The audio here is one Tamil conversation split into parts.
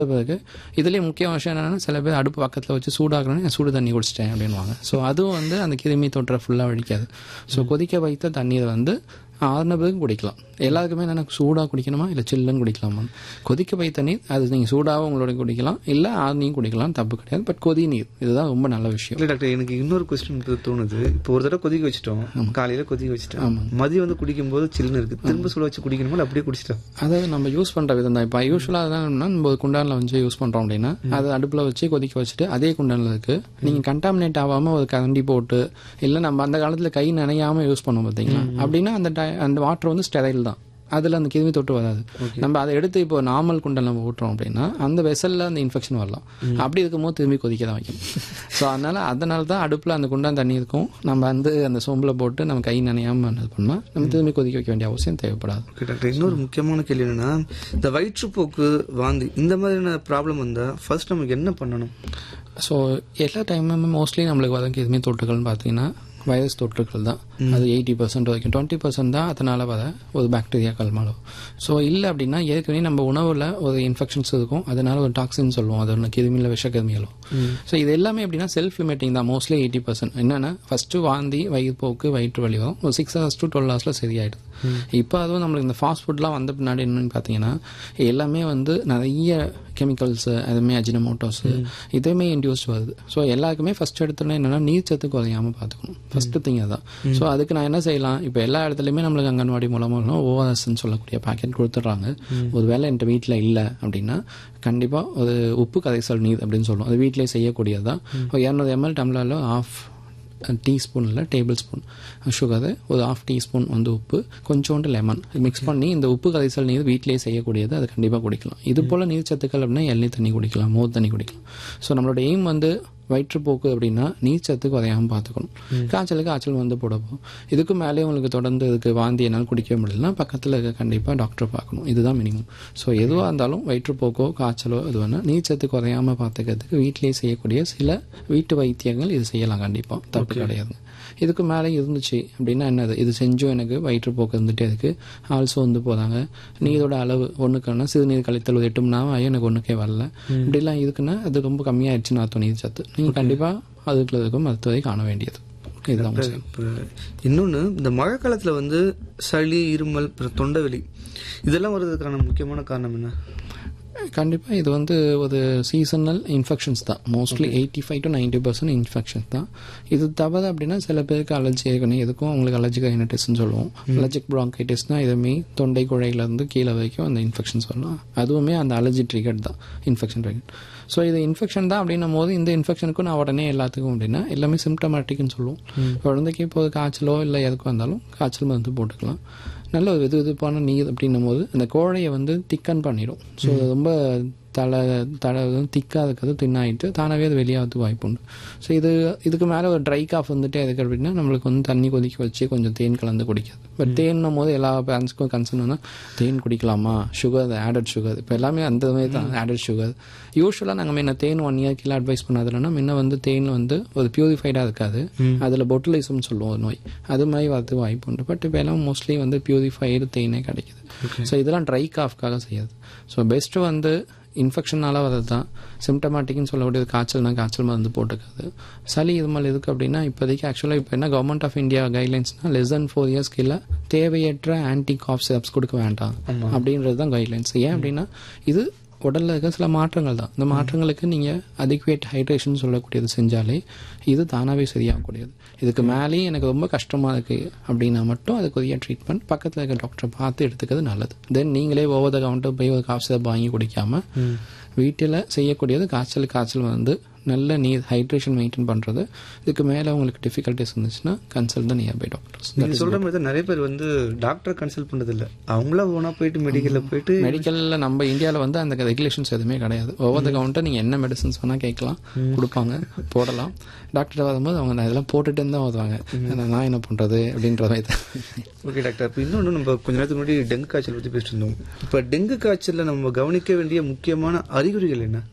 பிறகு இதுலேயே முக்கிய விஷயம் என்னன்னா சில பேர் அடுப்பு பக்கத்தில் வச்சு சூடாக்கணும்னு சூடு தண்ணி குடிச்சிட்டேன் அப்படின்வாங்க ஸோ அதுவும் வந்து அந்த கிருமி தொற்றை ஃபுல்லாக அழிக்காது ஸோ கொதிக்க வைத்த தண்ணீரை வந்து ஆறுன பிறகு குடிக்கலாம் எல்லாருக்குமே என்ன சூடாக குடிக்கணுமா இல்லை சில்லுன்னு குடிக்கலாமா கொதிக்க வை தண்ணீர் அது நீங்கள் சூடாகவும் உங்களோட குடிக்கலாம் இல்லை ஆறுனையும் குடிக்கலாம் தப்பு கிடையாது பட் கொதி நீர் இதுதான் ரொம்ப நல்ல விஷயம் இல்லை டாக்டர் எனக்கு இன்னொரு கொஸ்டின் தோணுது இப்போ ஒரு தடவை கொதிக்க வச்சிட்டோம் காலையில கொதிக்க வச்சிட்டோம் மதியம் வந்து குடிக்கும்போது சில்லுன்னு இருக்கு திரும்ப சுட வச்சு குடிக்கணுமா இல்லை அப்படியே குடிச்சிட்டோம் அதாவது நம்ம யூஸ் பண்ணுற விதம் தான் இப்போ யூஸ்வலாக என்னன்னா நம்ம ஒரு குண்டானில் வச்சு யூஸ் பண்ணுறோம் அப்படின்னா அது அடுப்பில் வச்சு கொதிக்க வச்சுட்டு அதே குண்டானில் இருக்கு நீங்கள் கண்டாமினேட் ஆகாமல் ஒரு கரண்டி போட்டு இல்லை நம்ம அந்த காலத்தில் கை நனையாமல் யூஸ் பண்ணுவோம் பார்த்தீங்களா அப்படின்னா அந்த டை- அந்த வாட்டர் வந்து ஸ்டெரைல் தான் அதில் அந்த கிருமி தொட்டு வராது நம்ம அதை எடுத்து இப்போ நார்மல் குண்டல் நம்ம ஊட்டுறோம் அப்படின்னா அந்த வெசலில் அந்த இன்ஃபெக்ஷன் வரலாம் அப்படி இருக்கும்போது திரும்பி கொதிக்க தான் வைக்கணும் ஸோ அதனால அதனால தான் அடுப்பில் அந்த குண்டான் தண்ணி இருக்கும் நம்ம வந்து அந்த சோம்பில் போட்டு நம்ம கை நனையாமல் இது பண்ணால் நம்ம திரும்பி கொதிக்க வைக்க வேண்டிய அவசியம் தேவைப்படாது ஓகே டாக்டர் இன்னொரு முக்கியமான கேள்வி என்னன்னா இந்த வயிற்றுப்போக்கு வாந்தி இந்த மாதிரியான ப்ராப்ளம் வந்தா ஃபர்ஸ்ட் நமக்கு என்ன பண்ணணும் ஸோ எல்லா டைமுமே மோஸ்ட்லி நம்மளுக்கு வர எதுவுமே தொற்றுகள்னு பார்த்தீங்கன்னா வைரஸ் தொற்றுகள் தான் அது எயிட்டி பர்சன்ட் வரைக்கும் டுவெண்ட்டி பர்சன்ட் தான் அதனால வர ஒரு பாக்டீரியாக்கள் மேலும் ஸோ இல்லை அப்படின்னா ஏற்கனவே நம்ம உணவில் ஒரு இன்ஃபெக்ஷன்ஸ் இருக்கும் அதனால ஒரு டாக்ஸின் சொல்லுவோம் அது ஒன்று கிருமியில் விஷ கிருமிகளும் ஸோ இது எல்லாமே எப்படின்னா செல்ஃப் லிமிட்டிங் தான் மோஸ்ட்லி எயிட்டி பர்சன்ட் என்னன்னா ஃபஸ்ட்டு வாந்தி வயிற்றுப்போக்கு வயிற்று வலி வரும் ஒரு சிக்ஸ் ஹவர்ஸ் டு டுவெல் ஹவர்ஸில் சரியாயிடுது இப்போ அதுவும் நம்மளுக்கு இந்த ஃபாஸ்ட் ஃபுட்லாம் வந்த பின்னாடி என்னன்னு பார்த்தீங்கன்னா எல்லாமே வந்து நிறைய கெமிக்கல்ஸு அதுவுமே அஜினமோட்டோஸ் இதுவுமே இன்டியூஸ் வருது ஸோ எல்லாருக்குமே ஃபர்ஸ்ட் எடுத்தோன்னே என்னன்னா நீர் சத்து குறையாம பார்த்துக்கணும் ஃபர்ஸ்ட் திங் அதான் ஸோ அதுக்கு நான் என்ன செய்யலாம் இப்போ எல்லா இடத்துலையுமே நம்மளுக்கு அங்கன்வாடி மூலமாக ஓஆர்எஸ்ன்னு சொல்லக்கூடிய பாக்கெட் கொடுத்துட்றாங்க ஒரு வேளை என்கிட்ட வீட்டில் இல்லை அப்படின்னா கண்டிப்பாக ஒரு உப்பு கரைசல் நீர் அப்படின்னு சொல்லுவோம் அது வீட்டிலே செய்யக்கூடியது தான் இரநூறு எம்எல் டம்ளரில் ஆஃப் டீஸ்பூன் இல்லை டேபிள் ஸ்பூன் சுகரு ஒரு ஆஃப் டீஸ்பூன் வந்து உப்பு கொஞ்சோண்டு லெமன் மிக்ஸ் பண்ணி இந்த உப்பு கரைசல் நீர் வீட்டிலேயே செய்யக்கூடியது அது கண்டிப்பாக குடிக்கலாம் இது போல் நீர் சத்துக்கள் அப்படின்னா எண்ணெய் தண்ணி குடிக்கலாம் மோர் தண்ணி குடிக்கலாம் ஸோ நம்மளோட எய்ம் வந்து வயிற்றுப்போக்கு அப்படின்னா நீர் சத்து குறையாமல் பார்த்துக்கணும் காய்ச்சலுக்கு காய்ச்சல் வந்து போடப்போம் இதுக்கு மேலே உங்களுக்கு தொடர்ந்து இதுக்கு வாந்தி என்னால் குடிக்க முடியலன்னா பக்கத்தில் இருக்க கண்டிப்பாக டாக்டர் பார்க்கணும் இதுதான் மினிமம் ஸோ எதுவாக இருந்தாலும் வயிற்றுப்போக்கோ காய்ச்சலோ இது வேணால் நீர் சத்து குறையாமல் பார்த்துக்கிறதுக்கு வீட்டிலேயே செய்யக்கூடிய சில வீட்டு வைத்தியங்கள் இது செய்யலாம் கண்டிப்பாக தப்பு கிடையாது இதுக்கு மேலே இருந்துச்சு அப்படின்னா என்னது இது செஞ்சும் எனக்கு வயிற்றுப்போக்கு இருந்துகிட்டே இருக்கு ஆல்சோ வந்து போகிறாங்க நீரோட அளவு ஒன்றுக்குன்னா சிறுநீர் கழித்தல் ஒரு எட்டு மணி நேரம் ஆகி எனக்கு ஒன்றுக்கே வரல இப்படிலாம் இருக்குன்னா அது ரொம்ப கம்மியாயிடுச்சுன்னு அர்த்தம் நீர் சத்து நீங்கள் கண்டிப்பாக அதுக்குள்ள இருக்கும் மருத்துவரை காண வேண்டியது இதுதான் விஷயம். இப்போ இன்னொன்று இந்த மழை காலத்தில் வந்து சளி இருமல் அப்புறம் தொண்டை வலி இதெல்லாம் வர்றதுக்கான முக்கியமான காரணம் என்ன கண்டிப்பாக இது வந்து ஒரு சீசனல் இன்ஃபெக்ஷன்ஸ் தான் mostly eighty five to ninety percent infections தான் இது தவிர அப்படின்னா சில பேருக்கு அலர்ஜி இருக்கணும் எதுக்கும் அவங்களுக்கு அலர்ஜிக் ரைனடிஸ்னு சொல்லுவோம் அலர்ஜிக் ப்ராங்கைட்டிஸ்னா இதுவுமே தொண்டை குழையிலேருந்து கீழே வரைக்கும் அந்த இன்ஃபெக்ஷன்ஸ் வரலாம் அதுவுமே அந்த அலர்ஜி ட்ரிகர் தான் இன்ஃபெக்ஷன் ட்ரிகர் ஸோ இது இன்ஃபெக்ஷன் தான் அப்படின்னும் போது இந்த இன்ஃபெக்ஷனுக்கும் நான் உடனே எல்லாத்துக்கும் அப்படின்னா எல்லாமே சிம்டமேட்டிக்னு சொல்லுவோம் குழந்தைக்கு இப்போ காய்ச்சலோ இல்லை எதுக்கும் வந்தாலும் காய்ச்சல் மருந்து போட்டுக்கலாம் நல்ல ஒரு வெது வெதுப்பான நீர் அப்படின்னும் போது அந்த கோழையை வந்து திக்கன் பண்ணிடும் ஸோ ரொம்ப தலை தலை திக்காக இருக்கிறது தின்னாயிட்டு தானாகவே அது வெளியாகிறதுக்கு வாய்ப்பு உண்டு ஸோ இது இதுக்கு மேலே ஒரு ட்ரை காஃப் வந்துட்டே இருக்கு அப்படின்னா நம்மளுக்கு வந்து தண்ணி கொதிக்க வச்சு கொஞ்சம் தேன் கலந்து குடிக்காது பட் தேன்னும் போது எல்லா பேரண்ட்ஸ்க்கும் கன்சர்ன் வந்து தேன் குடிக்கலாமா சுகர் ஆடட் சுகர் இப்போ எல்லாமே அந்த மாதிரி தான் ஆடட் சுகர் யூஸ்வலாக நாங்கள் முன்ன தேன் ஒன் இயர் கீழே அட்வைஸ் பண்ணதுலன்னா முன்ன வந்து தேன் வந்து ஒரு பியூரிஃபைடாக இருக்காது அதில் பொட்டுலிசம்னு சொல்லுவோம் ஒரு நோய் அது மாதிரி வரது வாய்ப்பு உண்டு பட் இப்போ எல்லாம் மோஸ்ட்லி வந்து பியூரிஃபைடு தேனே கிடைக்குது ஸோ இதெல்லாம் ட்ரை காஃப்காக செய்யாது ஸோ பெஸ்ட்டு வந்து இன்ஃபெக்ஷனால வரது தான் சிம்டமேட்டிக்னு சொல்லக்கூடியது காய்ச்சல்னா காய்ச்சல் மருந்து போட்டுக்காது சளி இது மாதிரி எதுக்கு அப்படின்னா இப்போதைக்கு ஆக்சுவலாக இப்போ என்ன கவர்மெண்ட் ஆஃப் இந்தியா கைட்லைன்ஸ்னா லெஸ் தென் ஃபோர் இயர்ஸ் கீழே தேவையற்ற ஆன்டி காஃப் சிரப்ஸ் கொடுக்க வேண்டாம் அப்படின்றது தான் கைட்லைன்ஸ் ஏன் அப்படின்னா இது உடலில் இருக்க சில மாற்றங்கள் தான் இந்த மாற்றங்களுக்கு நீங்கள் அதிகுவேட் ஹைட்ரேஷன் சொல்லக்கூடியது செஞ்சாலே இது தானாகவே சரியாகக்கூடியது இதுக்கு மேலேயும் எனக்கு ரொம்ப கஷ்டமாக இருக்குது அப்படின்னா மட்டும் அதுக்குரிய ட்ரீட்மெண்ட் பக்கத்தில் இருக்க டாக்டரை பார்த்து எடுத்துக்கிறது நல்லது தென் நீங்களே ஒவ்வொரு கவுண்டர் போய் ஒரு காஃப் சிரப் வாங்கி குடிக்காம வீட்டில் செய்யக்கூடியது காய்ச்சல் காய்ச்சல் வந்து நல்ல நீர் ஹைட்ரேஷன் மெயின்டைன் பண்ணுறது இதுக்கு மேலே உங்களுக்கு டிஃபிகல்ட்டிஸ் இருந்துச்சுன்னா கன்சல்ட் தான் நியர்பை டாக்டர்ஸ் நீங்க சொல்ற மாதிரி தான் நிறைய பேர் வந்து டாக்டர் கன்சல்ட் பண்றது இல்ல அவங்களா ஓனா போயிட்டு மெடிக்கல்ல போயிட்டு மெடிக்கலில் நம்ம இந்தியாவில் வந்து அந்த ரெகுலேஷன்ஸ் எதுவுமே கிடையாது ஒவ்வொரு கவுண்டர் நீங்கள் என்ன மெடிசன்ஸ் வேணால் கேட்கலாம் கொடுப்பாங்க போடலாம் டாக்டர் வரும்போது அவங்க நான் இதெல்லாம் போட்டுட்டு தான் வருவாங்க நான் என்ன பண்ணுறது அப்படின்ற மாதிரி தான் ஓகே டாக்டர் இப்போ இன்னொன்று நம்ம கொஞ்ச நேரத்துக்கு முன்னாடி டெங்கு காய்ச்சல் பற்றி பேசிட்டு இருந்தோம் இப்போ டெங்கு காய்ச்சலில் நம்ம கவனிக்க வேண்டிய முக்கியமான அறிகுறிகள் என்ன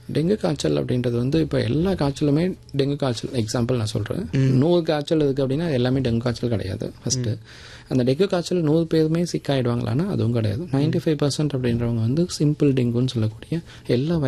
டெங்கு காய்ச்சல் அப்படின்றது வந்து இப்போ எல்லா காய்ச்சலுமே டெங்கு காய்ச்சல் எக்ஸாம்பிள் நான் சொல்கிறேன் நூறு காய்ச்சல் இருக்குது அப்படின்னா அது எல்லாமே டெங்கு காய்ச்சல் கிடையாது ஃபஸ்ட்டு அந்த டெங்கு காய்ச்சல் நூறு பேருமே சிக்காயிடுவாங்களான்னா அதுவும் கிடையாது நைன்டி ஃபைவ் பர்சன்ட் அப்படின்றவங்க வந்து சிம்பிள் டெங்குன்னு சொல்லக்கூடிய எல்லா